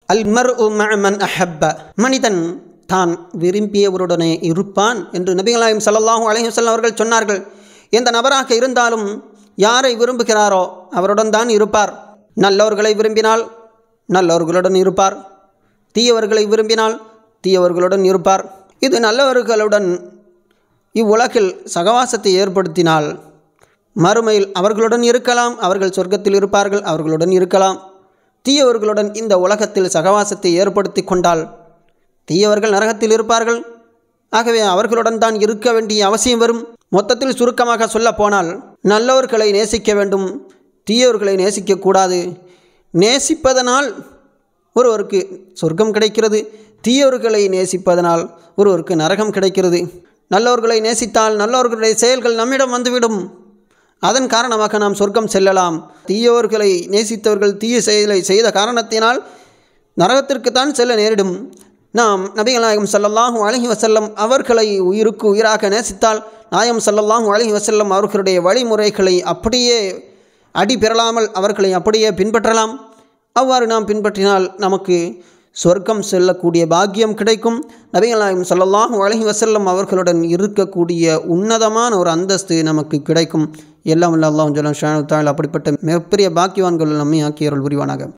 அல் மர் மன் அஹப்ப மனிதன் தான் விரும்பியவருடனே இருப்பான் என்று நபிகளாயும் ஸல்லல்லாஹு அலைஹி வஸல்லம் அவர்கள் சொன்னார்கள் எந்த நபராக இருந்தாலும் யாரை விரும்புகிறாரோ அவருடன் தான் இருப்பார் நல்லவர்களை விரும்பினால் நல்லவர்களுடன் இருப்பார் தீயவர்களை விரும்பினால் தீயவர்களுடன் இருப்பார் இது நல்லவர்களுடன் இவ்வுலகில் சகவாசத்தை ஏற்படுத்தினால் மறுமையில் அவர்களுடன் இருக்கலாம் அவர்கள் சொர்க்கத்தில் இருப்பார்கள் அவர்களுடன் இருக்கலாம் தீயவர்களுடன் இந்த உலகத்தில் சகவாசத்தை ஏற்படுத்தி கொண்டால் தீயவர்கள் நரகத்தில் இருப்பார்கள் ஆகவே அவர்களுடன் தான் இருக்க வேண்டிய அவசியம் வரும் மொத்தத்தில் சுருக்கமாக சொல்லப் போனால் நல்லவர்களை நேசிக்க வேண்டும் தீயவர்களை நேசிக்கக்கூடாது நேசிப்பதனால் ஒருவருக்கு சொர்க்கம் கிடைக்கிறது தீயவர்களை நேசிப்பதனால் ஒருவருக்கு நரகம் கிடைக்கிறது நல்லவர்களை நேசித்தால் நல்லவர்களுடைய செயல்கள் நம்மிடம் வந்துவிடும் அதன் காரணமாக நாம் சொர்க்கம் செல்லலாம் தீயவர்களை நேசித்தவர்கள் தீய செயலை செய்த காரணத்தினால் நரகத்திற்குத்தான் செல்ல நேரிடும் நாம் நபிகள் நாயகம் ஸல்லல்லாஹு அலைஹி வஸல்லம் அவர்களை உயிருக்கு உயிராக நேசித்தால் நாயம் ஸல்லல்லாஹு அலைஹி வஸல்லம் அவர்களுடைய வழிமுறைகளை அப்படியே அடி பெறலாமல் அவர்களை அப்படியே பின்பற்றலாம் அவ்வாறு நாம் பின்பற்றினால் நமக்கு சொர்க்கம் செல்லக்கூடிய பாக்கியம் கிடைக்கும் நபிகள் நாயகம் ஸல்லல்லாஹு அலைஹி வஸல்லம் அவர்களுடன் இருக்கக்கூடிய உன்னதமான ஒரு அந்தஸ்து நமக்கு கிடைக்கும் எல்லாம் அல்ல அல்லாஹ் ஜல்ல ஷானு தால் அப்படிப்பட்ட மிகப்பெரிய பாக்கியவான்கள் நம்மை ஆக்கியவர்கள் புரிவானாக